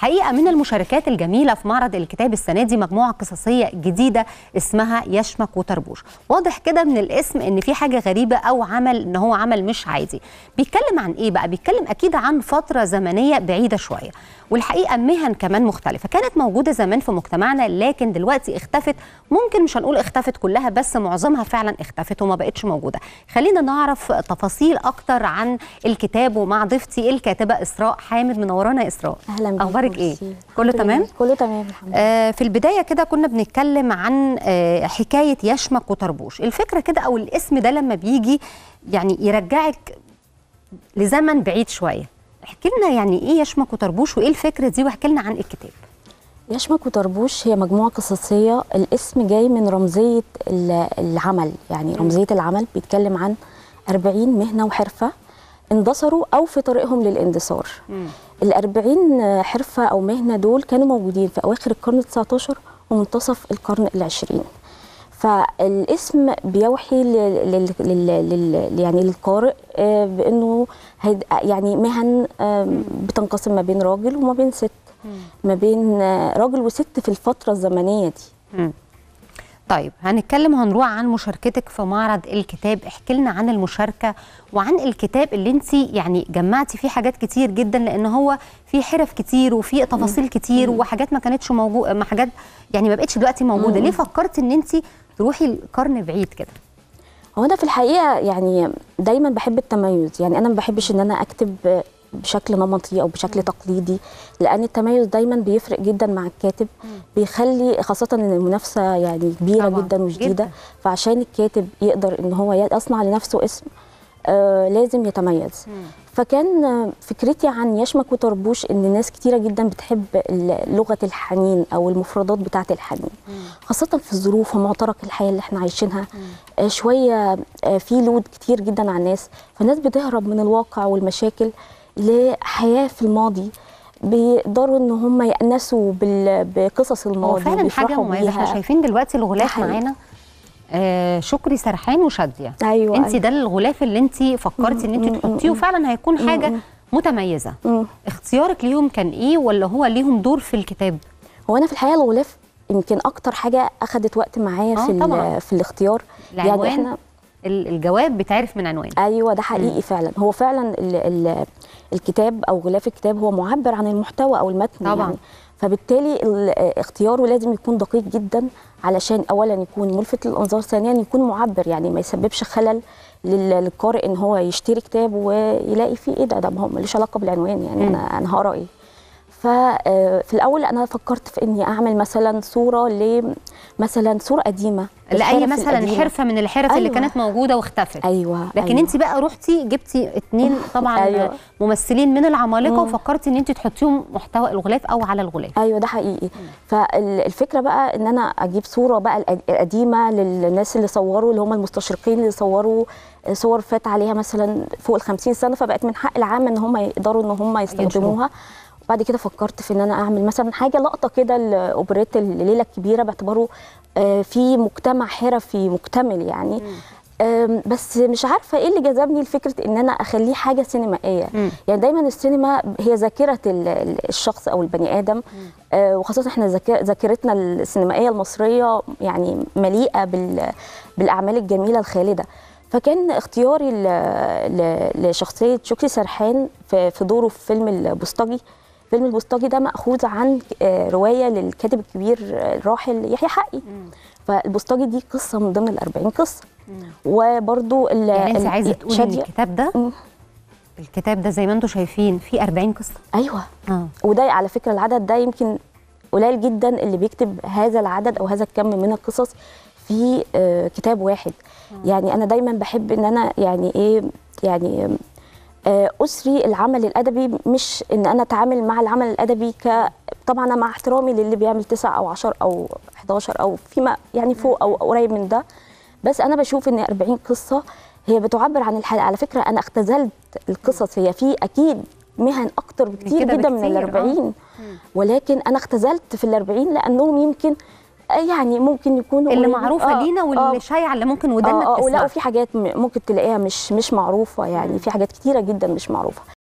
الحقيقه من المشاركات الجميله في معرض الكتاب السنه دي مجموعه قصصيه جديده اسمها يشمك وطربوش واضح كده من الاسم ان في حاجه غريبه او عمل ان هو عمل مش عادي بيتكلم عن ايه بقى بيتكلم اكيد عن فتره زمنيه بعيده شويه والحقيقه مهن كمان مختلفه كانت موجوده زمان في مجتمعنا لكن دلوقتي اختفت ممكن مش هنقول اختفت كلها بس معظمها فعلا اختفت وما بقتش موجوده خلينا نعرف تفاصيل اكتر عن الكتاب ومع ضيفتي الكاتبه اسراء حامد منورانا يا اسراء اهلا بيك اخبارك ايه ميرسي. كله الحمد تمام لله. كله تمام الحمد لله آه في البدايه كده كنا بنتكلم عن آه حكايه يشمك وطربوش الفكره كده او الاسم ده لما بيجي يعني يرجعك لزمن بعيد شويه احكي لنا يعني ايه يشمك وطربوش وايه الفكره دي واحكي لنا عن الكتاب يشمك وطربوش هي مجموعه قصصيه الاسم جاي من رمزيه ال- العمل يعني رمزيه العمل بيتكلم عن 40 مهنه وحرفه اندثروا او في طريقهم للاندثار ال 40 حرفه او مهنه دول كانوا موجودين في اواخر القرن ال 19 ومنتصف القرن العشرين فالاسم بيوحي لل لل لل لل يعني للقارئ آه، بانه هيد- يعني مهن آم، بتنقسم ما بين راجل وما بين ست ما بين آه، راجل وست في الفتره الزمنيه دي طيب هنتكلم هنروح عن مشاركتك في معرض الكتاب احكي لنا عن المشاركه وعن الكتاب اللي انت يعني جمعتي فيه حاجات كتير جدا لان هو فيه حرف كتير وفيه تفاصيل كتير وحاجات ما كانتش موجوده ما حاجات يعني ما بقتش دلوقتي موجوده ليه فكرتي ان انت تروحي القرن بعيد كده هو انا في الحقيقه يعني دايما بحب التميز يعني انا ما بحبش ان انا اكتب بشكل نمطي او بشكل تقليدي لان التميز دايما بيفرق جدا مع الكاتب بيخلي خاصه ان المنافسه يعني كبيره طبعاً، جدا وشديده جداً. فعشان الكاتب يقدر ان هو يصنع لنفسه اسم آه لازم يتميز فكان آه، فكرتي عن يشمك وطربوش ان ناس كتيره جدا بتحب ال- لغه الحنين او المفردات بتاعه الحنين خاصه في الظروف ومعترك الحياه اللي احنا عايشينها آه شويه آه في لود كتير جدا على الناس فالناس بتهرب من الواقع والمشاكل لحياه في الماضي بيقدروا ان هم يأنسوا بال- بقصص هو الماضي فعلا حاجه وبيفرحوا مميزه احنا بيها. شايفين دلوقتي الغلاف حقيقي. معانا آه شكري سرحان وشاديه ايوه انت أيوة. ده الغلاف اللي انت فكرتي ان انت تحطيه وفعلا هيكون حاجه متميزه مم. اختيارك ليهم كان ايه ولا هو ليهم دور في الكتاب هو انا في الحقيقه الغلاف يمكن اكتر حاجه اخذت وقت معايا آه في طبعاً. ال- في الاختيار العنوان يعني احنا ال- الجواب بيتعرف من عنوان ايوه ده حقيقي فعلا هو فعلا ال ال الكتاب او غلاف الكتاب هو معبر عن المحتوى او المتن طبعاً. يعني فبالتالي ال- اختياره لازم يكون دقيق جدا علشان اولا يكون ملفت للانظار ثانيا يكون معبر يعني ما يسببش خلل لل- للقارئ ان هو يشتري كتاب ويلاقي فيه ايه ده ده ما هو ملوش علاقه بالعنوان يعني انا انا هقرا ايه ففي الاول انا فكرت في اني اعمل مثلا صوره ل مثلا صوره قديمه لاي الحرف مثلا القديمة. حرفه من الحرف اللي أيوة. كانت موجوده واختفت ايوه لكن أيوة. انت بقى رحتي جبتي اتنين طبعا أيوة. أيوة. ممثلين من العمالقه وفكرتي ان انت تحطيهم محتوى الغلاف او على الغلاف ايوه ده حقيقي فالفكره بقى ان انا اجيب صوره بقى القد- القديمه للناس اللي صوروا اللي هم المستشرقين اللي صوروا صور فات عليها مثلا فوق ال 50 سنه فبقت من حق العام ان هم يقدروا ان هم يستخدموها وبعد كده فكرت في ان انا اعمل مثلا حاجه لقطه كده لاوبريت الليله الكبيره باعتباره آه، في مجتمع حرفي مكتمل يعني آم، بس مش عارفه ايه اللي جذبني لفكره ان انا اخليه حاجه سينمائيه مم. يعني دايما السينما هي ذاكره ال- ال- الشخص او البني ادم آه، وخاصه احنا ذاك- ذاكرتنا السينمائيه المصريه يعني مليئه بال- بالاعمال الجميله الخالده فكان اختياري ل- ل- لشخصيه شكري سرحان في في دوره في فيلم البوسطجي فيلم البوسطجي ده مأخوذ عن آه، روايه للكاتب الكبير آه، الراحل يحيى حقي فالبوسطجي دي قصه من ضمن ال 40 قصه وبرضو ال- يعني انت ال- عايزه تقولي ان شادية الكتاب ده مم. الكتاب ده زي ما انتم شايفين فيه 40 قصه ايوه اه وده على فكره العدد ده يمكن قليل جدا اللي بيكتب هذا العدد او هذا الكم من القصص في آه، كتاب واحد يعني انا دايما بحب ان انا يعني ايه يعني آه، اسري العمل الادبي مش ان انا اتعامل مع العمل الادبي ك طبعا أنا مع احترامي للي بيعمل تسع او 10 او 11 او فيما يعني فوق او قريب من ده بس انا بشوف ان 40 قصه هي بتعبر عن الحياه على فكره انا اختزلت القصص هي في اكيد مهن اكتر بكتير كده جدا من ال بكتير، آه. 40 ولكن انا اختزلت في ال 40 لانهم يمكن آه، يعني ممكن يكونوا اللي قريبين- معروفه آه، لينا آه، واللي شايعه اللي ممكن ودنا اه اه بتسمع ولا في حاجات م- ممكن تلاقيها مش مش معروفه يعني في حاجات كتيره جدا مش معروفه